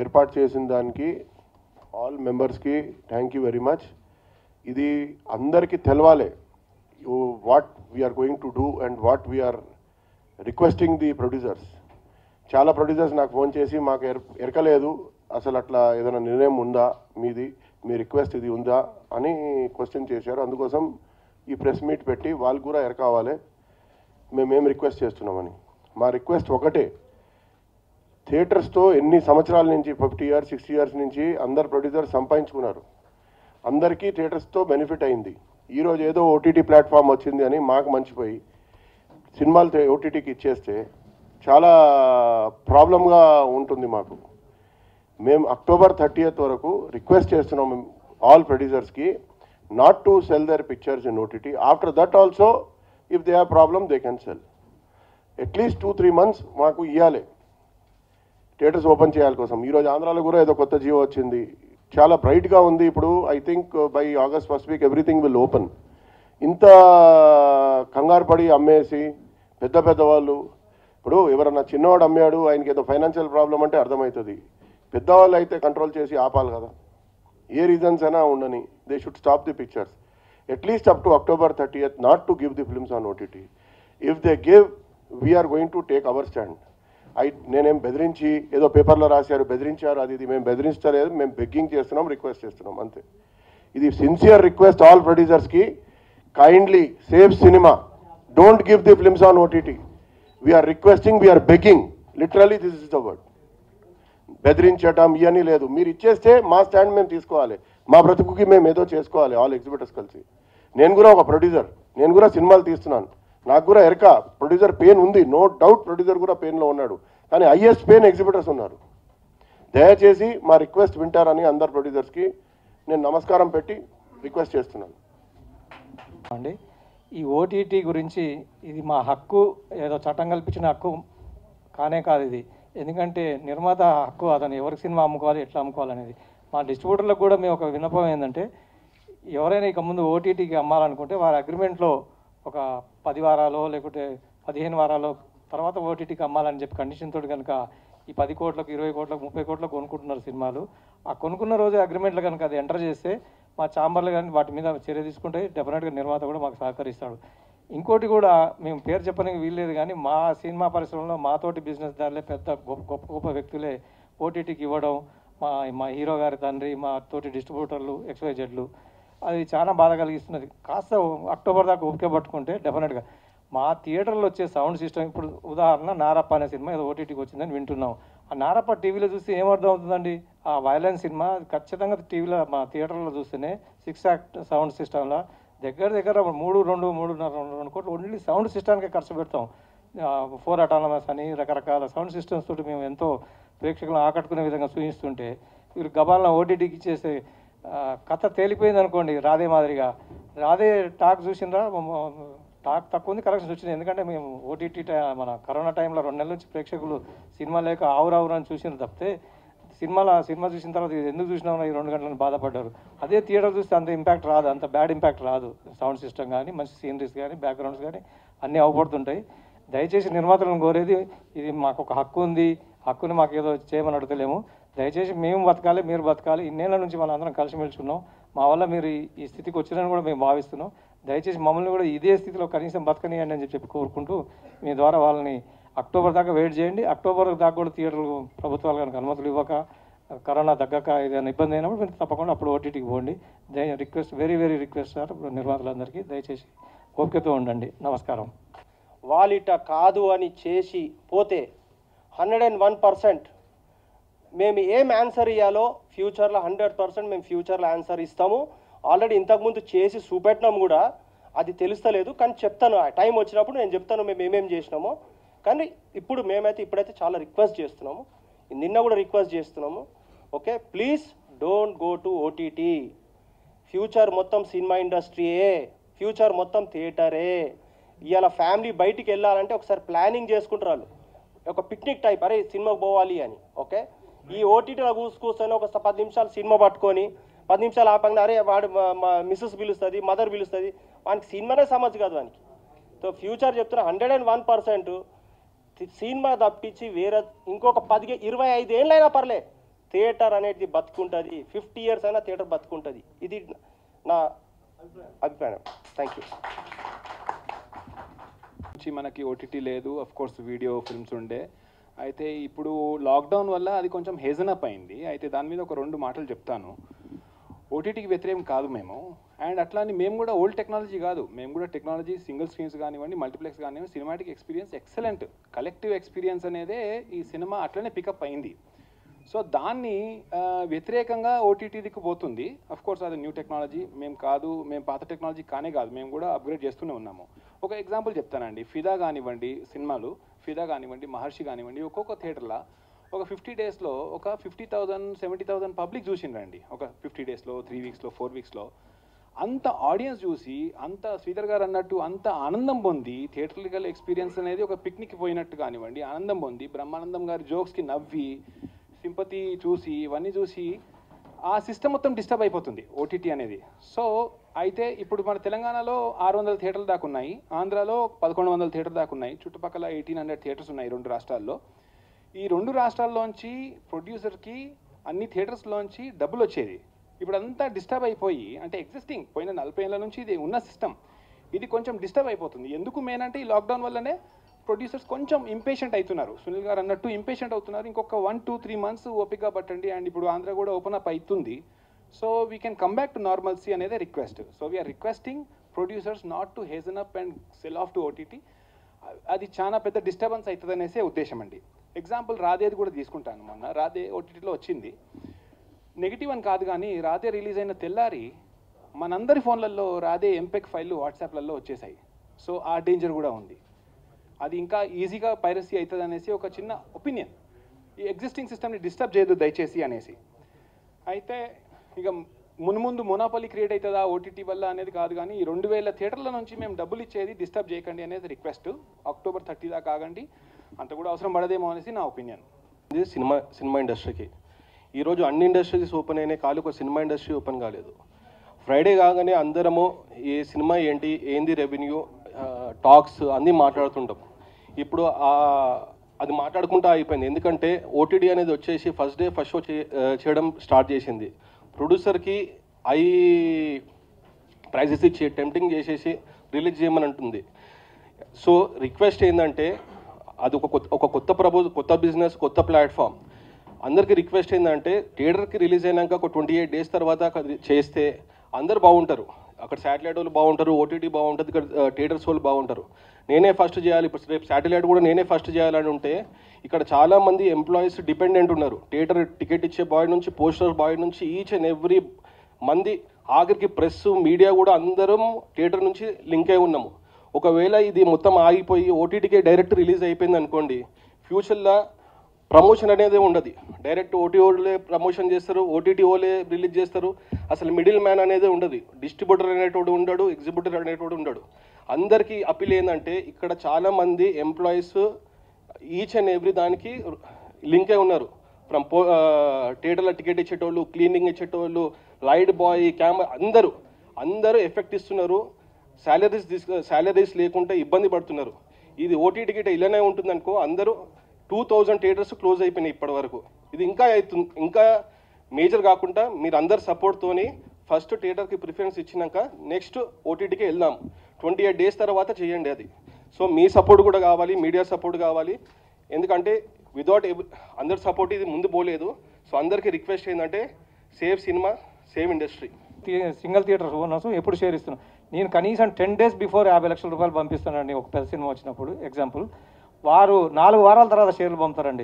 ఏర్పాటు చేసిన దానికి ఆల్ మెంబర్స్కి థ్యాంక్ యూ వెరీ మచ్ ఇది అందరికీ తెలవాలి what we are going to do and what we are requesting the producers చాలా ప్రొడ్యూసర్స్ నాకు ఫోన్ చేసి మాకు ఎర ఎరకలేదు అసలు అట్లా ఏదైనా నిర్ణయం ఉందా మీది మీ రిక్వెస్ట్ ఇది ఉందా అని క్వశ్చన్ చేశారు అందుకోసం ఈ ప్రెస్ మీట్ పెట్టి వాళ్ళు కూడా ఎరకావాలి మేమేం రిక్వెస్ట్ చేస్తున్నామని మా రిక్వెస్ట్ ఒకటే థియేటర్స్తో ఎన్ని సంవత్సరాల నుంచి ఫిఫ్టీ ఇయర్స్ సిక్స్టీ ఇయర్స్ నుంచి అందరు ప్రొడ్యూసర్స్ సంపాదించుకున్నారు అందరికీ థియేటర్స్తో బెనిఫిట్ అయింది ఈరోజు ఏదో ఓటీటీ ప్లాట్ఫామ్ వచ్చింది అని మాకు మంచిపోయి సినిమాలు ఓటీటీకి ఇచ్చేస్తే చాలా ప్రాబ్లంగా ఉంటుంది మాకు మేము అక్టోబర్ థర్టీయత్ వరకు రిక్వెస్ట్ చేస్తున్నాం ఆల్ ప్రొడ్యూసర్స్కి not to sell their pictures in OTT after that also if they have problem they can sell at least two three months మాకు ఇవ్వాలి థియేటర్స్ ఓపెన్ చేయాలి కోసం ఈరోజు ఆంధ్రాలో కూడా ఏదో కొత్త జియో వచ్చింది చాలా బ్రైట్గా ఉంది ఇప్పుడు I think by August first week everything will open ఇంత కంగారు పడి అమ్మేసి పెద్ద పెద్ద వాళ్ళు ఇప్పుడు ఎవరన్నా చిన్నవాడు అమ్మాడు ఆయనకి ఏదో ఫైనాన్షియల్ ప్రాబ్లం అంటే అర్థమవుతుంది పెద్దవాళ్ళు అయితే కంట్రోల్ చేసి ఆపాలి కదా ఏ రీజన్స్ అయినా ఉండని they should stop the pictures at least up to October thirtieth not to give the films on OTT if they give we are going to take our stand I నేనేం బెదిరించి ఏదో పేపర్లో రాశారు బెదిరించారు అది ఇది మేము బెదిరించలేదు మేము బెగ్గింగ్ చేస్తున్నాం రిక్వెస్ట్ చేస్తున్నాం అంతే ఇది సిన్సియర్ రిక్వెస్ట్ ఆల్ ప్రొడ్యూసర్స్కి kindly save cinema don't give the films on OTT we are requesting we are begging literally this is the word బెదిరించటం ఇవన్నీ లేదు మీరు ఇచ్చేస్తే మా స్టాండ్ మేము తీసుకోవాలి మా బ్రతుకుకి మేము ఏదో చేసుకోవాలి ఆల్ ఎగ్జిబిటర్స్ కలిసి నేను కూడా ఒక ప్రొడ్యూసర్ నేను కూడా సినిమాలు తీస్తున్నాను నాకు కూడా ఎరక ప్రొడ్యూసర్ పెయిన్ ఉంది నో డౌట్ ప్రొడ్యూసర్ కూడా పెయిన్లో ఉన్నాడు కానీ హైయెస్ట్ పెయిన్ ఎగ్జిబిటర్స్ ఉన్నారు దయచేసి మా రిక్వెస్ట్ వింటారని అందరు ప్రొడ్యూసర్స్కి నేను నమస్కారం పెట్టి రిక్వెస్ట్ చేస్తున్నాను అండి ఈ ఓటీటీ గురించి ఇది మా హక్కు ఏదో చట్టం కల్పించిన హక్కు కానే కాదు ఇది ఎందుకంటే నిర్మాత హక్కు అతను ఎవరికి సినిమా అమ్ముకోవాలి ఎట్లా అమ్ముకోవాలి అనేది మా డిస్ట్రిబ్యూటర్లకు కూడా మేము ఒక విన్నపం ఏంటంటే ఎవరైనా ఇక ముందు ఓటీటీకి అమ్మాలనుకుంటే వారి అగ్రిమెంట్లో ఒక పది వారాలు లేకుంటే పదిహేను వారాలు తర్వాత ఓటీటీకి అమ్మాలని చెప్పి కండిషన్ తోటి కనుక ఈ పది కోట్లకు ఇరవై కోట్లకు ముప్పై కోట్లకు కొనుక్కుంటున్నారు సినిమాలు ఆ కొనుక్కున్న రోజే అగ్రిమెంట్లో కనుక అది ఎంటర్ చేస్తే మా ఛాంబర్లు కానీ వాటి మీద చర్య తీసుకుంటే డెఫినెట్గా నిర్మాత కూడా మాకు సహకరిస్తాడు ఇంకోటి కూడా మేము పేరు చెప్పడానికి వీల్లేదు కానీ మా సినిమా పరిశ్రమలో మాతోటి బిజినెస్ దారులే పెద్ద గొప్ప గొప్ప గొప్ప వ్యక్తులే ఓటీటీకి ఇవ్వడం మా మా హీరో గారి తండ్రి మా తోటి డిస్ట్రిబ్యూటర్లు ఎక్స్వైజెడ్లు అది చాలా బాధ కలిగిస్తున్నది కాస్త అక్టోబర్ దాకా ఓపిక పట్టుకుంటే డెఫినెట్గా మా థియేటర్లో వచ్చే సౌండ్ సిస్టమ్ ఇప్పుడు ఉదాహరణ నారప్ప అనే సినిమా ఏదో ఓటీటీకి వచ్చిందని వింటున్నాం ఆ నారప్ప టీవీలో చూస్తే ఏమర్థం అవుతుందండి ఆ వైలెన్స్ సినిమా ఖచ్చితంగా టీవీలో మా థియేటర్లో చూస్తేనే సిక్స్ యాక్ట్ సౌండ్ సిస్టంలో దగ్గర దగ్గర మూడు రెండు మూడున్నర రెండు రెండు కోట్లు ఓన్లీ సౌండ్ సిస్టానికే ఖర్చు పెడతాం ఫోర్ అటానమస్ అని రకరకాల సౌండ్ సిస్టమ్స్ తోటి మేము ఎంతో ప్రేక్షకులను ఆకట్టుకునే విధంగా చూపిస్తుంటే వీళ్ళు గబాలను ఓటీటీకి ఇచ్చేస్తే ఆ, కథ తేలిపోయింది అనుకోండి రాధే మాదిరిగా రాధే టాక్ చూసిండ్రా మ- టాక్ తక్కువ ఉంది కలెక్షన్స్ వచ్చింది ఎందుకంటే మేము ఓటీటీ మన కరోనా టైంలో రెండు నెలల నుంచి ప్రేక్షకులు సినిమా లేక ఆవురావురు అని చూసిన తప్పితే సినిమాలో సినిమా చూసిన తర్వాత ఇది ఎందుకు చూసినామో ఈ రెండు గంటలను బాధపడ్డారు అదే థియేటర్ చూస్తే అంత ఇంపాక్ట్ రాదు అంత బ్యాడ్ ఇంపాక్ట్ రాదు సౌండ్ సిస్టమ్ కానీ మంచి సీనరీస్ కానీ బ్యాక్గ్రౌండ్స్ కానీ అన్నీ అవపడుతుంటాయి దయచేసి నిర్మాతలను కోరేది ఇది మాకు ఒక హక్కు ఉంది హక్కుని మాకు ఏదో చేయమని అడగలేము దయచేసి మేము బతకాలి మీరు బతకాలి ఇన్నేళ్ల నుంచి మనం అందరం కలిసిమెలుచుకున్నాం మా వల్ల మీరు ఈ- ఈ స్థితికి వచ్చిరని కూడా మేము భావిస్తున్నాం దయచేసి మమ్మల్ని కూడా ఇదే స్థితిలో కనీసం బతకనియండి అని చెప్పి కోరుకుంటూ మీ ద్వారా వాళ్ళని అక్టోబర్ దాకా వెయిట్ చేయండి అక్టోబర్ దాకా కూడా థియేటర్లు ప్రభుత్వాలు కనుక అనుమతులు ఇవ్వక కరోనా తగ్గక ఏదైనా ఇబ్బంది అయినప్పుడు మీరు తప్పకుండా అప్పుడు ఓటీటీకి పోండి దయ request very very request sir నిర్మాతలందరికీ దయచేసి ఓపికతో ఉండండి నమస్కారం వాలిట కాదు అని చేసి పోతే హండ్రెడ్ అండ్ వన్ పర్సెంట్ మేము ఏం ఆన్సర్ ఇవ్వాలో ఫ్యూచర్లో హండ్రెడ్ పర్సెంట్ మేము ఫ్యూచర్లో ఆన్సర్ ఇస్తాము ఆల్రెడీ ఇంతకుముందు చేసి చూపెట్టినాం కూడా అది తెలుస్తలేదు కానీ చెప్తాను ఆ టైం వచ్చినప్పుడు నేను చెప్తాను మేము ఏమేం చేసినామో కానీ ఇప్పుడు మేమైతే ఇప్పుడైతే చాలా రిక్వెస్ట్ చేస్తున్నాము నిన్న కూడా రిక్వెస్ట్ చేస్తున్నాము okay please don't go to OTT future మొత్తం సినిమా ఇండస్ట్రీయే ఫ్యూచర్ మొత్తం థియేటరే ఇవాళ ఫ్యామిలీ బయటికి వెళ్ళాలంటే ఒకసారి ప్లానింగ్ చేసుకుంటారు వాళ్ళు ఒక పిక్నిక్ టైప్ అరే సినిమాకి పోవాలి అని ఓకే ఈ ఓటీటీలో కూర్చు కూర్చొని ఒక స- పది నిమిషాలు సినిమా పట్టుకొని పది నిమిషాలు ఆపంగా అరే వాడు మా- మా మిస్సెస్ పిలుస్తుంది మదర్ పిలుస్తుంది వానికి సినిమానే సమజ్ కాదు వానికి సో ఫ్యూచర్ చెప్తున్నా hundred and one percent cinema తప్పించి వేరే ఇంకొక పదిహే ఇరవై ఐదు ఏళ్ళైనా పర్లే థియేటర్ అనేది బతుకుంటుంది ఫిఫ్టీ ఇయర్స్ అయినా థియేటర్ బతుకుంటుంది ఇది నా అభిప్రాయం థ్యాంక్ యూ నుంచి మనకి ఓటీటీ లేదు అఫ్ కోర్స్ వీడియో ఫిల్మ్స్ ఉండే అయితే ఇప్పుడు లాక్డౌన్ వల్ల అది కొంచెం హేజన్ అప్ అయింది అయితే దాని మీద ఒక రెండు మాటలు చెప్తాను ఓటీటీకి వ్యతిరేకం కాదు మేము అండ్ అట్లా అని మేము కూడా ఓల్డ్ టెక్నాలజీ కాదు మేము కూడా టెక్నాలజీ సింగిల్ స్క్రీన్స్ కానివ్వండి మల్టీప్లెక్స్ కానివ్వండి cinematic experience excellent collective experience అనేదే ఈ సినిమా అట్లనే పికప్ అయింది సో దాన్ని ఆ, వ్యతిరేకంగా ఓటీటీకి పోతుంది అఫ్ కోర్స్ అది న్యూ టెక్నాలజీ మేము కాదు మేము పాత టెక్నాలజీ కానే కాదు మేము కూడా అప్గ్రేడ్ చేస్తూనే ఉన్నాము ఒక ఎగ్జాంపుల్ చెప్తానండి ఫిదా కానివ్వండి సినిమాలు ఫిదా కానివ్వండి మహర్షి కానివ్వండి ఒక్కొక్క థియేటర్లో ఒక ఫిఫ్టీ డేస్లో ఒక fifty thousand seventy thousand public చూసిండ్రండి ఒక ఫిఫ్టీ డేస్లో త్రీ వీక్స్లో ఫోర్ వీక్స్లో అంత ఆడియన్స్ చూసి అంత శ్రీధర్ గారు అన్నట్టు అంత ఆనందం పొంది థియేటర్లికల్ ఎక్స్పీరియన్స్ అనేది ఒక పిక్నిక్ పోయినట్టు కానివ్వండి ఆనందం పొంది బ్రహ్మానందం గారి జోక్స్కి నవ్వి సింపతి చూసి ఇవన్నీ చూసి ఆ సిస్టమ్ మొత్తం డిస్టర్బ్ అయిపోతుంది ఓటీటీ అనేది సో అయితే ఇప్పుడు మన తెలంగాణలో ఆరు వందల థియేటర్లు దాకా ఉన్నాయి ఆంధ్రాలో పదకొండు వందల థియేటర్ దాకా ఉన్నాయి చుట్టుపక్కల ఎయిటీన్ హండ్రెడ్ థియేటర్స్ ఉన్నాయి రెండు రాష్ట్రాల్లో ఈ రెండు రాష్ట్రాల్లోంచి ప్రొడ్యూసర్కి అన్ని థియేటర్స్లోంచి డబ్బులు వచ్చేది ఇప్పుడు అంతా డిస్టర్బ్ అయిపోయి అంటే ఎగ్జిస్టింగ్ పోయిన నలభై ఏళ్ళ నుంచి ఇది ఉన్న సిస్టమ్ ఇది కొంచెం డిస్టర్బ్ అయిపోతుంది ఎందుకు మెయిన్ అంటే ఈ లాక్డౌన్ వల్లనే ప్రొడ్యూసర్స్ కొంచెం ఇంపేషెంట్ అవుతున్నారు సునీల్ గారు అన్నట్టు ఇంపేషెంట్ అవుతున్నారు ఇంకొక వన్ టూ త్రీ మంత్స్ ఓపిక పట్టండి అండ్ ఇప్పుడు ఆంధ్ర కూడా ఓపెన్ అప్ అవుతుంది so we can come back to normalcy అనేది request so we are requesting producers not to hasten up and sell off to OTT అది చాలా పెద్ద డిస్టర్బెన్స్ అవుతుంది అనేసే ఉద్దేశం అండి ఎగ్జాంపుల్ రాధేది కూడా తీసుకుంటాను మొన్న రాధే ఓటీటీలో వచ్చింది నెగిటివ్ అని కాదు కానీ రాధే రిలీజ్ అయిన తెల్లారి మనందరి ఫోన్లలో రాధే ఎంపెక్ ఫైళ్ళు వాట్సాప్లలో వచ్చేసాయి సో ఆ డేంజర్ కూడా ఉంది అది ఇంకా ఈజీగా పైరసీ అవుతుంది అనేసి ఒక చిన్న ఒపీనియన్ ఈ ఎగ్జిస్టింగ్ సిస్టమ్ని డిస్టర్బ్ చేయదు దయచేసి అనేసి అయితే ఇక మున్ముందు మొనాపలి క్రియేట్ అవుతుందా ఓటీటీ వల్ల అనేది కాదు కానీ ఈ రెండు వేల థియేటర్ల నుంచి మేము డబ్బులు ఇచ్చేది డిస్టర్బ్ చేయకండి అనేది రిక్వెస్ట్ అక్టోబర్ థర్టీ దాకా ఆగండి అంత కూడా అవసరం పడదేమో అనేసి నా ఒపీనియన్ ఇది సినిమా సినిమా ఇండస్ట్రీకి ఈరోజు అన్ని ఇండస్ట్రీస్ ఓపెన్ అయినాయి ఖాళీ ఒక సినిమా ఇండస్ట్రీ ఓపెన్ కాలేదు ఫ్రైడే కాగానే అందరము ఈ సినిమా ఏంటి ఏంది రెవెన్యూ టాక్స్ అన్నీ మాట్లాడుతుంటాం ఇప్పుడు ఆ- అది మాట్లాడుకుంటా అయిపోయింది ఎందుకంటే ఓటీడీ అనేది వచ్చేసి ఫస్ట్ డే ఫస్ట్ షో చేయడం స్టార్ట్ చేసింది ప్రొడ్యూసర్కి ఐ ప్రైజెస్ ఇచ్చి టెంప్టింగ్ చేసేసి రిలీజ్ చేయమని అంటుంది సో రిక్వెస్ట్ ఏంటంటే అది ఒక కొత్త ఒక కొత్త ప్రపోజ్ కొత్త బిజినెస్ కొత్త ప్లాట్ఫామ్ అందరికీ రిక్వెస్ట్ ఏంటంటే థియేటర్కి రిలీజ్ అయినాక ఒక ట్వంటీ ఎయిట్ డేస్ తర్వాత అది చేస్తే అందరు బాగుంటారు అక్కడ శాటిలైట్ వాళ్ళు బాగుంటారు ఓటీటీ బాగుంటుంది ఇక్కడ థియేటర్స్ వాళ్ళు బాగుంటారు నేనే ఫస్ట్ చేయాలి ఇప్పుడు రేపు శాటిలైట్ కూడా నేనే ఫస్ట్ చేయాలని ఉంటే ఇక్కడ చాలా మంది ఎంప్లాయీస్ డిపెండెంట్ ఉన్నారు థియేటర్ టికెట్ ఇచ్చే బాయ్ నుంచి పోస్టర్ బాయ్ నుంచి ఈచ్ అండ్ ఎవ్రీ మంది ఆఖరికి ప్రెస్ మీడియా కూడా అందరం థియేటర్ నుంచి లింక్ అయి ఉన్నాము ఒకవేళ ఇది మొత్తం ఆగిపోయి ఓటీటీకే డైరెక్ట్ రిలీజ్ అయిపోయింది అనుకోండి ఫ్యూచర్లో ప్రమోషన్ అనేది ఉండదు డైరెక్ట్ ఓటీ ఓలే ప్రమోషన్ చేస్తారు ఓటీటీ ఓలే రిలీజ్ చేస్తారు అసలు మిడిల్ మ్యాన్ అనేది ఉండదు డిస్ట్రిబ్యూటర్ అనేటోడు ఉండడు ఎగ్జిబ్యూటర్ అనేటోడు ఉండడు అందరికీ అప్పీల్ ఏంటంటే ఇక్కడ చాలా మంది ఎంప్లాయీస్ ఈచ్ అండ్ ఎవ్రీ దానికి లింక్ అయి ఉన్నారు ఫ్రమ్ పో థియేటర్లో టికెట్ ఇచ్చేటోళ్ళు క్లీనింగ్ ఇచ్చేటోళ్ళు లైట్ బాయ్ కెమెరా అందరూ అందరూ ఎఫెక్ట్ ఇస్తున్నారు శాలరీస్ తీసుకు శాలరీస్ లేకుంటే ఇబ్బంది పడుతున్నారు ఇది ఓటీ టికెట్ ఇలానే ఉంటుందనుకో అందరూ టూ థౌజండ్ థియేటర్స్ క్లోజ్ అయిపోయినాయి ఇప్పటి వరకు ఇది ఇంకా అవుతుంది ఇంకా మేజర్ కాకుండా మీరు అందరు సపోర్ట్తోని ఫస్ట్ థియేటర్కి ప్రిఫరెన్స్ ఇచ్చినాక నెక్స్ట్ ఓటీటీకి వెళ్దాం ట్వంటీ ఎయిట్ డేస్ తర్వాత చేయండి అది సో మీ సపోర్ట్ కూడా కావాలి మీడియా సపోర్ట్ కావాలి ఎందుకంటే వితౌట్ అందరి సపోర్ట్ ఇది ముందు పోలేదు సో అందరికీ రిక్వెస్ట్ ఏంటంటే సేవ్ సినిమా సేవ్ ఇండస్ట్రీ థి- సింగిల్ థియేటర్ ఓనర్స్ ఎప్పుడు షేర్ ఇస్తున్నాను నేను కనీసం టెన్ డేస్ బిఫోర్ యాభై లక్షల రూపాయలు పంపిస్తానండి ఒక పెద్ద సినిమా వచ్చినప్పుడు ఎగ్జాంపుల్ వారు నాలుగు వారాల తర్వాత షేర్లు పంపుతారండి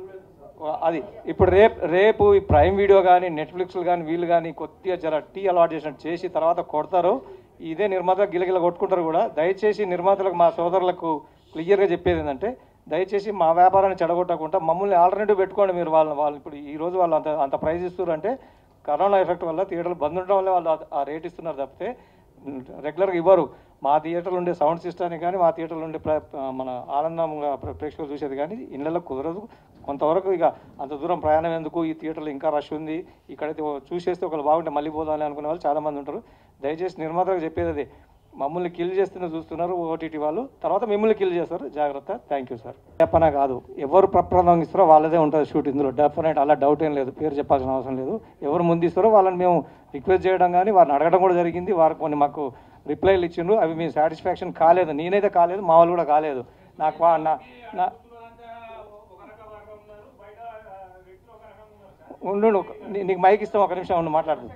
వా- అది ఇప్పుడు రేపు రేపు ఈ ప్రైమ్ వీడియో కానీ నెట్ఫ్లిక్స్లు కానీ వీళ్ళు కానీ కొద్దిగా జర టీ అలవాటు చేసినట్టు చేసి తర్వాత కొడతారు ఇదే నిర్మాత గిలగిల కొట్టుకుంటారు కూడా దయచేసి నిర్మాతలకు మా సోదరులకు క్లియర్గా చెప్పేది ఏంటంటే దయచేసి మా వ్యాపారాన్ని చెడగొట్టకుండా మమ్మల్ని ఆల్టర్నేటివ్ పెట్టుకోండి మీరు వాళ్ళని వాళ్ళు ఇప్పుడు ఈ రోజు వాళ్ళు అంత అంత ప్రైస్ ఇస్తున్నారు అంటే కరోనా ఎఫెక్ట్ వల్ల థియేటర్లు బంద్ ఉండడం వల్ల వాళ్ళు ఆ- ఆ రేట్ ఇస్తున్నారు తప్పితే రెగ్యులర్గా ఇవ్వరు మా థియేటర్లో ఉండే సౌండ్ సిస్టానికి కానీ మా థియేటర్లో ఉండే ప్ర- మన ఆనందంగా ప్ర- ప్రేక్షకులు చూసేది కానీ ఇళ్ళలో కుదరదు కొంతవరకు ఇక అంత దూరం ప్రయాణం ఎందుకు ఈ థియేటర్లో ఇంకా రష్ ఉంది ఇక్కడైతే ఓ చూసేస్తే ఒకళ్ళు బాగుంటే మళ్ళీ పోదాం అనుకునే వాళ్ళు చాలామంది ఉంటారు దయచేసి నిర్మాతలకు చెప్పేది అదే మమ్మల్ని కిల్ చేస్తున్న చూస్తున్నారు ఓటీటీ వాళ్ళు తర్వాత మిమ్మల్ని కిల్ చేస్తారు జాగ్రత్త థ్యాంక్ యూ సార్ చెప్పనా కాదు ఎవరు ప్రప్రదంగిస్తారో వాళ్ళదే ఉంటుంది షూట్ ఇందులో డెఫినెట్ అలా డౌట్ ఏం లేదు పేరు చెప్పాల్సిన అవసరం లేదు ఎవరు ముందు ఇస్తారో వాళ్ళని మేము రిక్వెస్ట్ చేయడం కానీ వారిని అడగడం కూడా జరిగింది వారు కొన్ని మాకు రిప్లైలు ఇచ్చిండ్రు అవి మీ సాటిస్ఫాక్షన్ కాలేదు నేనైతే కాలేదు మా వాళ్ళు కూడా కాలేదు నాకు వా- నా నా ఉండు ఉండు. నీ- నీకు మైక్ ఇస్తాం ఒక నిమిషం ఉండు మాట్లాడుతుంది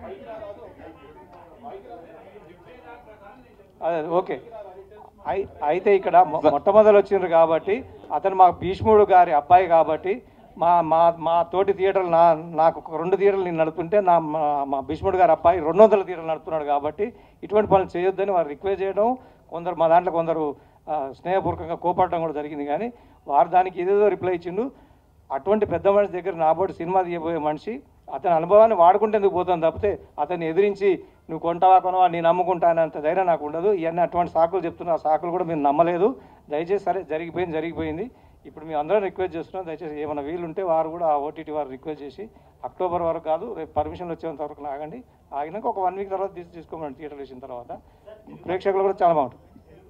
అదే ఓకే అయి- అయితే ఇక్కడ మొ- మొట్టమొదలు వచ్చిండ్రు కాబట్టి అతను మా భీష్ముడు గారి అబ్బాయి కాబట్టి మా మా మా తోటి థియేటర్లు నా నాకు ఒక రెండు థియేటర్లు నేను నడుపుతుంటే నా మా మా భీష్ముడు గారి అబ్బాయి రెండు వందల థియేటర్లు నడుపుతున్నాడు కాబట్టి ఇటువంటి పనులు చేయొద్దని వారు రిక్వెస్ట్ చేయడం కొందరు మా దాంట్లో కొందరు ఆ, స్నేహపూర్వకంగా కోపడడం కూడా జరిగింది కానీ వారు దానికి ఏదేదో రిప్లై ఇచ్చిండు అటువంటి పెద్ద మనిషి దగ్గర నాబోటి సినిమా తీయబోయే మనిషి అతని అనుభవాన్ని వాడుకుంటే ఎందుకు పోతాను తప్పితే అతన్ని ఎదిరించి నువ్వు కొంటావా కొనవా నేను నమ్ముకుంటానంత ధైర్యం నాకు ఉండదు ఇవన్నీ అటువంటి సాకులు చెప్తున్నా ఆ సాకులు కూడా మీరు నమ్మలేదు దయచేసి సరే జరిగిపోయింది జరిగిపోయింది ఇప్పుడు మేము అందరం రిక్వెస్ట్ చేస్తున్నాం దయచేసి ఏమైనా వీలు ఉంటే వారు కూడా ఆ ఓటీటీ వారు రిక్వెస్ట్ చేసి అక్టోబర్ వరకు కాదు రేపు పర్మిషన్లు వచ్చేంత వరకు ఆగండి ఆగినాక ఒక వన్ వీక్ తర్వాత తీసి తీసుకోమని థియేటర్ వేసిన తర్వాత ప్రేక్షకులు కూడా చాలా బాగుంటుంది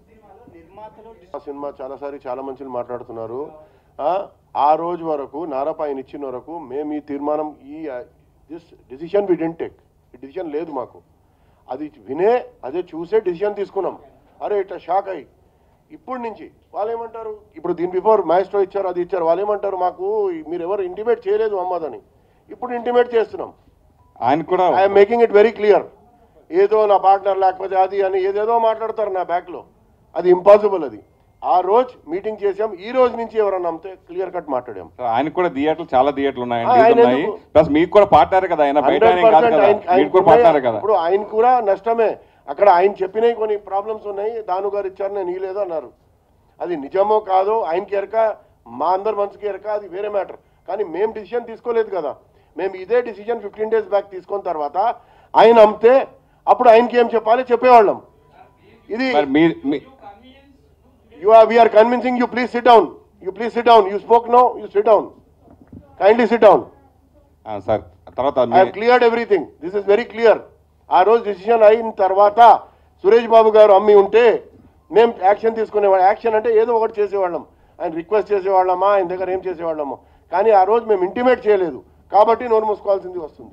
ఆ సినిమా చాలాసారి చాలా మంచిలు మాట్లాడుతున్నారు ఆ, ఆ రోజు వరకు నారప ఆయన ఇచ్చిన వరకు మేము ఈ తీర్మానం ఈ this decision we didn't take ఈ డిసిషన్ లేదు మాకు అది వినే అదే చూసే డిసిషన్ తీసుకున్నాం అరే ఇట్లా షాక్ అయ్యి ఇప్పటి నుంచి వాళ్ళు ఏమంటారు ఇప్పుడు దీని బిఫోర్ మ్యాస్ట్రో ఇచ్చారు అది ఇచ్చారు వాళ్ళు ఏమంటారు మాకు మీరు ఎవరు ఇంటిమేట్ చేయలేదు అమ్మదని ఇప్పుడు ఇంటిమేట్ చేస్తున్నాం ఆయన కూడా I'm making it very clear ఏదో నా పార్ట్నర్ లేకపోతే అది అని ఏదేదో మాట్లాడతారు నా బ్యాక్లో అది ఇంపాసిబుల్ అది ఆ రోజు మీటింగ్ చేసాం ఈ రోజు నుంచి ఎవరన్నా నమ్మితే క్లియర్ కట్ మాట్లాడాం ఆయన కూడా థియేటర్లు చాలా థియేటర్లు ఆ, ఉన్నాయండి ఆయన ఉన్నాయి ఎందుకు? ప్లస్ మీకు కూడా పార్ట్నర్ కదా ఆయన బయట 100% ఆయన కాదు కదా ఆయన- ఆయన మీరు కూడా పార్ట్నర్ కదా ఇప్పుడు ఆయన కూడా నష్టమే అక్కడ ఆయన చెప్పినవి కొన్ని ప్రాబ్లమ్స్ ఉన్నాయి దాను గారు ఇచ్చారు నేను ఇయలేదు అన్నారు అది నిజమో కాదో ఆయనకి ఎరక మా అందరి మనసుకి ఎరక అది వేరే మ్యాటర్ కానీ మేము డిసిషన్ తీసుకోలేదు కదా మేము ఇదే డిసిషన్ ఫిఫ్టీన్ డేస్ బ్యాక్ తీసుకున్న తర్వాత ఆయన అమ్మితే అప్పుడు ఆయనకి ఏం చెప్పాలి చెప్పేవాళ్ళం ఇది మరి మీ మీ- you are we are convincing you please sit down you please sit down you spoke now you sit down kindly sit down ఆ, సార్ తర్వాత i have మీ- cleared everything this is very clear ఆ రోజు decision అయిన తర్వాత సురేష్ బాబు గారు అమ్మి ఉంటే మేము యాక్షన్ తీసుకునేవాళ్ళం యాక్షన్ అంటే ఏదో ఒకటి చేసేవాళ్ళం ఆయన రిక్వెస్ట్ చేసేవాళ్ళమా ఆయన దగ్గర ఏం చేసేవాళ్ళమో కానీ ఆ రోజు మేము ఇంటిమేట్ చేయలేదు కాబట్టి నోరు మూసుకోవాల్సింది వస్తుంది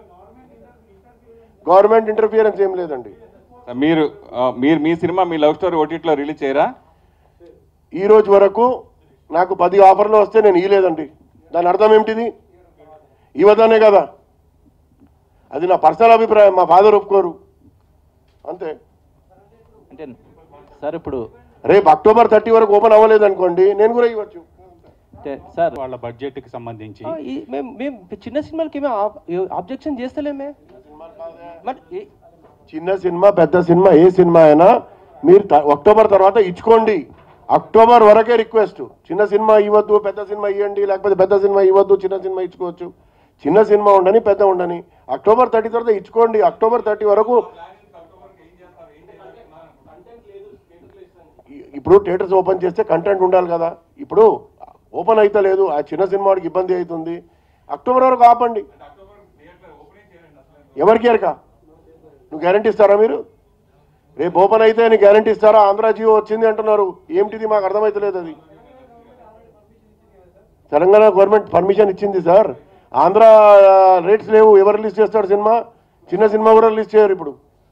గవర్నమెంట్ ఇంటర్ఫియరెన్స్ ఏం లేదండి మీరు ఆ, మీరు మీ సినిమా మీ లవ్ స్టోరీ ఓటీటీలో రిలీజ్ చేయరా ఈ రోజు వరకు నాకు పది ఆఫర్లు వస్తే నేను ఇయ్యలేదండి దాని అర్థం ఏమిటిది ఇవ్వదనే కదా అది నా పర్సనల్ అభిప్రాయం మా ఫాదర్ ఒప్పుకోరు అంతే అంటే సార్ ఇప్పుడు రేపు అక్టోబర్ థర్టీ వరకు ఓపెన్ అవ్వలేదు అనుకోండి నేను కూడా ఇవ్వచ్చు అంటే సార్ వాళ్ళ బడ్జెట్ కి సంబంధించి ఆ, ఈ- మేము మేము చిన్న సినిమాలకి ఏమీ ఆబ్జెక్షన్ చేస్తలేమే మరి ఏ- చిన్న సినిమా పెద్ద సినిమా ఏ సినిమా అయినా మీరు త- అక్టోబర్ తర్వాత ఇచ్చుకోండి అక్టోబర్ వరకే రిక్వెస్ట్ చిన్న సినిమా ఇవ్వద్దు పెద్ద సినిమా ఇవ్వండి లేకపోతే పెద్ద సినిమా ఇవ్వద్దు చిన్న సినిమా ఇచ్చుకోవచ్చు చిన్న సినిమా ఉండని పెద్ద ఉండని అక్టోబర్ థర్టీ తర్వాత ఇచ్చుకోండి అక్టోబర్ థర్టీ వరకు ఇ- ఇప్పుడు థియేటర్స్ ఓపెన్ చేస్తే కంటెంట్ ఉండాలి కదా ఇప్పుడు ఓపెన్ అయితే లేదు ఆ చిన్న సినిమాకి ఇబ్బంది అవుతుంది అక్టోబర్ వరకు ఆపండి ఎవరికి ఎరక నువ్వు గ్యారంటీ ఇస్తారా మీరు రేపు ఓపెన్ అయితే అని గ్యారంటీ ఇస్తారా ఆంధ్ర జియో వచ్చింది అంటున్నారు ఏమిటిది మాకు అర్థమైతలేదు అది తెలంగాణ గవర్నమెంట్ పర్మిషన్ ఇచ్చింది సార్ ఆంధ్ర రేట్స్ లేవు ఎవరు రిలీజ్ చేస్తాడు సినిమా చిన్న సినిమా కూడా రిలీజ్ చేయరు ఇప్పుడు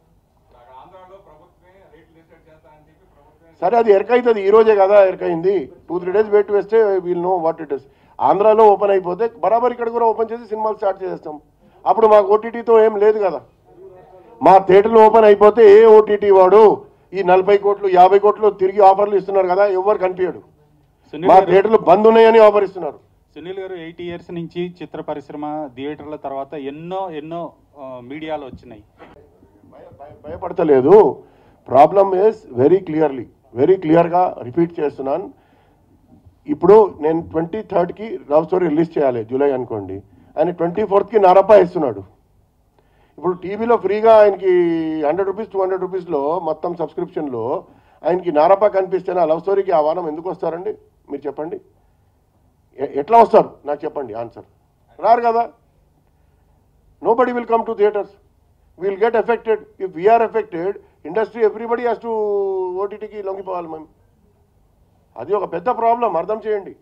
సరే అది ఎరక అవుతుంది ఈ రోజే కదా ఎరకైంది టూ త్రీ డేస్ వెయిట్ వేస్తే we'll no what it is ఆంధ్రాలో ఓపెన్ అయిపోతే బరాబర్ ఇక్కడ కూడా ఓపెన్ చేసి సినిమాలు స్టార్ట్ చేసేస్తాం అప్పుడు మాకు ఓటీటీతో ఏం లేదు కదా మా థియేటర్లు ఓపెన్ అయిపోతే ఏ ఓటీటీ వాడు ఈ నలభై కోట్లు యాభై కోట్లు తిరిగి ఆఫర్లు ఇస్తున్నారు కదా ఎవరు కనిపించడు సునీల్ మా గారు థియేటర్లు బంద్ ఉన్నాయని ఆఫర్ ఇస్తున్నారు సునీల్ గారు ఎయిట్ ఇయర్స్ నుంచి చిత్ర పరిశ్రమ థియేటర్ల తర్వాత ఎన్నో ఎన్నో ఆ, మీడియాలు వచ్చినాయి భయ- భయ- భయపడతలేదు problem is very clearly very క్లియర్గా రిపీట్ చేస్తున్నాను ఇప్పుడు నేను ట్వంటీ థర్డ్కి లవ్ స్టోరీ రిలీజ్ చేయాలి జూలై అనుకోండి ఆయన ట్వంటీ ఫోర్త్కి నారప్ప ఇస్తున్నాడు ఇప్పుడు టీవీలో ఫ్రీగా ఆయనకి హండ్రెడ్ రూపీస్ టూ హండ్రెడ్ రూపీస్లో మొత్తం సబ్స్క్రిప్షన్లో ఆయనకి నారప్ప కనిపిస్తేనే ఆ లవ్ స్టోరీకి ఆ వారం ఎందుకు వస్తారండి మీరు చెప్పండి ఎ- ఎట్లా వస్తారు నాకు చెప్పండి ఆన్సర్ రారు కదా nobody will come to theaters. We'll get affected. If we are affected, industry everybody has to ఓటీటీకి లొంగిపోవాలి మేము అది ఒక పెద్ద ప్రాబ్లం అర్థం చేయండి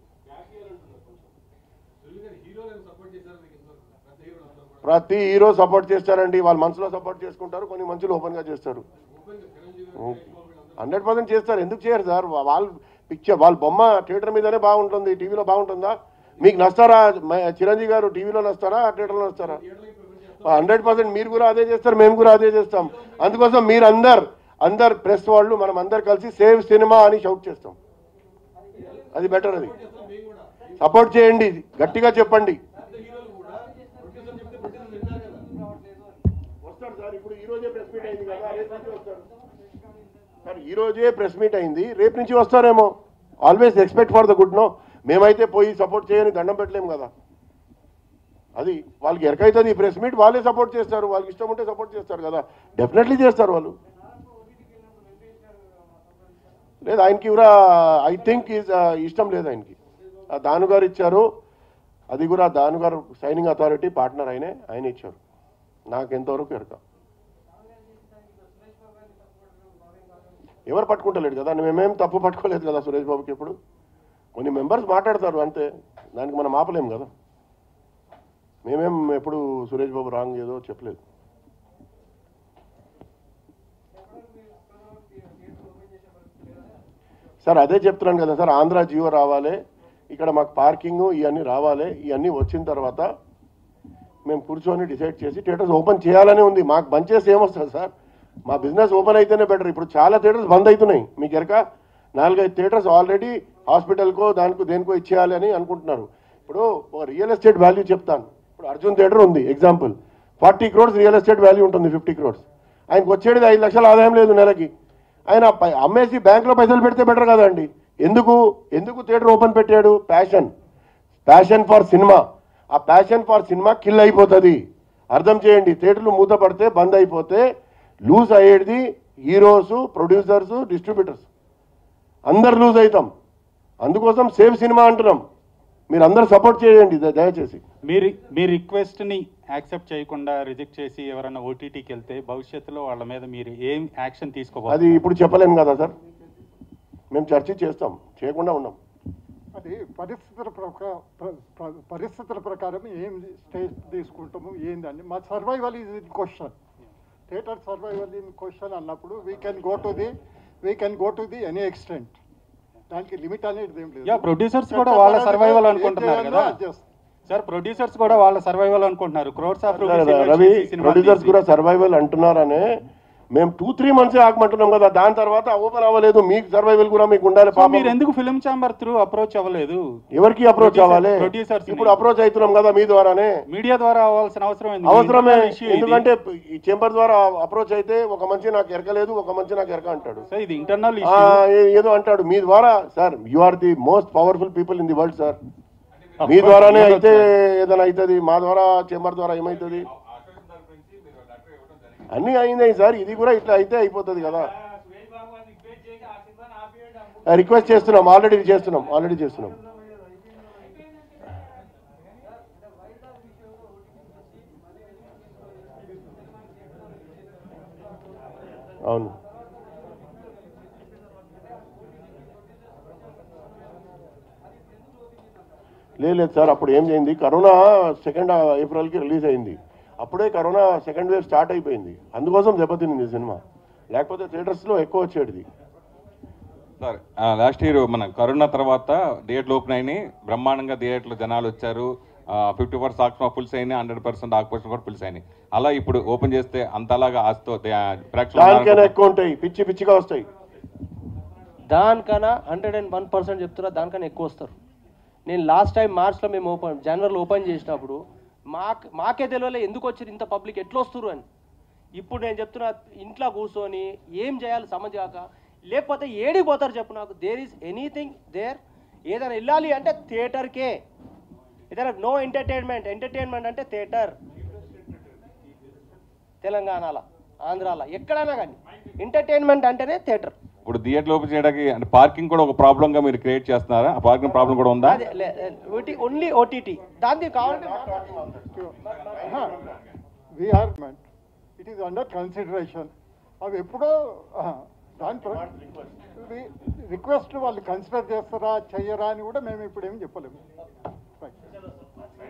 ప్రతి హీరో సపోర్ట్ చేస్తారండి వాళ్ళ మనసులో సపోర్ట్ చేసుకుంటారు కొన్ని మంచులు ఓపెన్గా చేస్తారు హండ్రెడ్ పర్సెంట్ చేస్తారు ఎందుకు చేయరు సార్ వా- వాళ్ళ పిక్చర్ వాళ్ళ బొమ్మ థియేటర్ మీదనే బాగుంటుంది టీవీలో బాగుంటుందా మీకు నస్తారా మ- చిరంజీవి గారు టీవీలో నస్తారా థియేటర్లో నస్తారా హండ్రెడ్ పర్సెంట్ మీరు కూడా అదే చేస్తారు మేము కూడా అదే చేస్తాం అందుకోసం మీరు అందరు అందరు ప్రెస్ వాళ్ళు మనం అందరు కలిసి సేవ్ సినిమా అని షౌట్ చేస్తాం అది బెటర్ అది సపోర్ట్ చేయండి గట్టిగా చెప్పండి వస్తాడు సార్ ఇప్పుడు ఈ రోజే ప్రెస్ మీట్ అయింది కదా రేపు నుంచి వస్తాడు సార్ ఈ రోజే ప్రెస్ మీట్ అయింది రేపు నుంచి వస్తారేమో always expect for the good no మేమైతే పోయి సపోర్ట్ చేయని దండం పెట్టలేము కదా అది వాళ్ళకి ఎరకైతుంది ఈ ప్రెస్ మీట్ వాళ్ళే సపోర్ట్ చేస్తారు వాళ్ళకి ఇష్టం ఉంటే సపోర్ట్ చేస్తారు కదా డెఫినెట్లీ చేస్తారు వాళ్ళు లేదు ఆయనకి కూడా ఐ థింక్ ఈజ్ ఇష్టం లేదు ఆయనకి ఆ దాను గారు ఇచ్చారు అది కూడా దాను గారు సైనింగ్ అథారిటీ పార్ట్నర్ ఆయనే ఆయన ఇచ్చారు నాకు ఎంతవరకు ఎరక ఎవరు పట్టుకుంటలేడు కదా మేమేం తప్పు పట్టుకోలేదు కదా సురేష్ బాబుకి ఎప్పుడు కొన్ని మెంబర్స్ మాట్లాడతారు అంతే దానికి మనం ఆపలేం కదా మేమేం ఎప్పుడు సురేష్ బాబు రాంగ్ ఏదో చెప్పలేదు సార్ అదే చెప్తున్నాను కదా సార్ ఆంధ్ర జియో రావాలి ఇక్కడ మాకు పార్కింగ్ ఇవన్నీ రావాలి ఇవన్నీ వచ్చిన తర్వాత మేము కూర్చొని డిసైడ్ చేసి థియేటర్స్ ఓపెన్ చేయాలనే ఉంది మాకు బంద్ చేసి ఏమొస్తుంది సార్ మా బిజినెస్ ఓపెన్ అయితేనే బెటర్ ఇప్పుడు చాలా థియేటర్స్ బంద్ అవుతున్నాయి మీకు ఎరక నాలుగైదు థియేటర్స్ ఆల్రెడీ హాస్పిటల్కో దానికో దేనికో ఇచ్చేయాలి అని అనుకుంటున్నారు ఇప్పుడు ఒక రియల్ ఎస్టేట్ వాల్యూ చెప్తాను ఇప్పుడు అర్జున్ థియేటర్ ఉంది example forty crores real estate value ఉంటుంది ఫిఫ్టీ క్రోడ్స్ ఆయనకు వచ్చేది ఐదు లక్షల ఆదాయం లేదు నెలకి ఆయన పై- అమ్మేసి బ్యాంకులో పైసలు పెడితే బెటర్ కదండి ఎందుకు ఎందుకు థియేటర్ ఓపెన్ పెట్టాడు ప్యాషన్ ప్యాషన్ ఫర్ సినిమా ఆ ప్యాషన్ ఫర్ సినిమా కిల్ అయిపోతుంది అర్థం చేయండి థియేటర్లు మూతపడితే బంద్ అయిపోతే లూజ్ అయ్యేది హీరోస్ ప్రొడ్యూసర్స్ డిస్ట్రిబ్యూటర్స్ అందరు లూజ్ అవుతాం అందుకోసం సేవ్ సినిమా అంటున్నాం మీరు అందరు సపోర్ట్ చేయండి ద- దయచేసి మీరు మీ రిక్వెస్ట్ని యాక్సెప్ట్ చేయకుండా రిజెక్ట్ చేసి ఎవరైనా ఓటీటీకి వెళ్తే భవిష్యత్తులో వాళ్ళ మీద మీరు ఏం యాక్షన్ అది తీసుకోవాలి ఇప్పుడు చెప్పలేము కదా సార్ మేము చర్చ చేస్తాం చేయకుండా ఉన్నాం అది పరిస్థితుల ప్రకా ప్ర- ప్ర- పరిస్థితుల ప్రకారం ఏం స్టేజ్ తీసుకుంటాము ఏందని మా survival is in question theatre survival in question అన్నప్పుడు we can go to the we can go to the any extent దానికి లిమిట్ అనేది ఏం లేదు యా ప్రొడ్యూసర్స్ కూడా వాళ్ళ సర్వైవల్ అనుకుంటున్నారు కదా సార్ ప్రొడ్యూసర్స్ కూడా వాళ్ళ సర్వైవల్ అనుకుంటున్నారు క్రోర్స్ ఆఫ్ రవి ప్రొడ్యూసర్స్ కూడా సర్వైవల్ అంటున్నారనే మేము టూ త్రీ మంత్స్ ఆగమంటున్నాం కదా దాని తర్వాత ఓపెన్ అవ్వలేదు మీకు సర్వైవల్ కూడా మీకు ఉండాలి పాపం మీరు ఎందుకు ఫిల్మ్ ఛాంబర్ త్రూ అప్రోచ్ అవ్వలేదు ఎవరికి అప్రోచ్ Producer- అవ్వాలి producers ని. ఇప్పుడు అప్రోచ్ అవుతున్నాం కదా మీ ద్వారానే మీడియా ద్వారా అవ్వాల్సిన అవసరం ఏంది? అవసరమే Internal issue ఇది. ఎందుకంటే ఈ చేంబర్ ద్వారా అప్రోచ్ అయితే ఒక మంచి నాకు ఎరకలేదు ఒక మంచి నాకు ఎరక అంటాడు సో ఇది ఇంటర్నల్ ఆ, ఇష్యూ ఏ- ఏదో అంటాడు మీ ద్వారా sir you are the most powerful people in the world sir మీ ద్వారానే అయితే ఏదైనా అవుతుంది మా ద్వారా చేంబర్ ద్వారా ఏమవుతుంది అన్నీ అయినాయి సార్ ఇది కూడా ఇట్లా అయితే అయిపోతుంది కదా రిక్వెస్ట్ చేస్తున్నాం ఆల్రెడీ చేస్తున్నాం ఆల్రెడీ చేస్తున్నాం అవును లేదు లేదు సార్ అప్పుడు ఏం చేయింది కరోనా సెకండ్ ఏప్రిల్కి రిలీజ్ అయింది అప్పుడే కరోనా సెకండ్ వేవ్ స్టార్ట్ అయిపోయింది అందుకోసం దెబ్బతినింది ఈ సినిమా లేకపోతే థియేటర్స్లో ఎక్కువ వచ్చేది సార్ లాస్ట్ ఇయర్ మన కరోనా తర్వాత థియేటర్లు ఓపెన్ అయినాయి బ్రహ్మాండంగా థియేటర్లు జనాలు వచ్చారు ఫిఫ్టీ పర్సెంట్ ఆక్సిమా ఫుల్స్ అయినాయి హండ్రెడ్ పర్సెంట్ ఆక్సిమా కూడా ఫుల్స్ అయినాయి అలా ఇప్పుడు ఓపెన్ చేస్తే అంతలాగా ఆస్తో దానికైనా ప్రేక్షకులు ఎక్కువ ఉంటాయి పిచ్చి పిచ్చిగా వస్తాయి దానికన్నా హండ్రెడ్ అండ్ వన్ పర్సెంట్ చెప్తున్నా దానికన్నా ఎక్కువ వస్తారు నేను లాస్ట్ టైం మార్చ్లో మేము ఓపెన్ జనవరిలో ఓపెన్ చేసినప్పుడు మాకు మాకే తెలియలే ఎందుకు వచ్చారు ఇంత పబ్లిక్ ఎట్లా వస్తారు అని ఇప్పుడు నేను చెప్తున్నా ఇంట్లో కూర్చొని ఏం చేయాలి సమజ్ కాక లేకపోతే ఏడికి పోతారు చెప్పు నాకు దేర్ ఈస్ ఎనీథింగ్ దేర్ ఏదైనా వెళ్ళాలి అంటే థియేటర్కే ఏదైనా నో ఎంటర్టైన్మెంట్ ఎంటర్టైన్మెంట్ అంటే థియేటర్ తెలంగాణలో ఆంధ్రాలో ఎక్కడైనా కానీ ఎంటర్టైన్మెంట్ అంటేనే థియేటర్ ఇప్పుడు థియేటర్ ఓపెన్ చేయడానికి అంటే పార్కింగ్ కూడా ఒక ప్రాబ్లం గా మీరు క్రియేట్ చేస్తున్నారా ఆ పార్కింగ్ ప్రాబ్లం కూడా ఉందా ఓన్లీ ఓటీటీ దాన్ని కావాలంటే we are, it is under consideration. అవి ఎప్పుడో ఆ, దాని ప్ర- రి- రిక్వెస్ట్ వాళ్ళు కన్సిడర్ చేస్తారా చెయ్యరా అని కూడా మేము ఇప్పుడు ఏం చెప్పలేము రైట్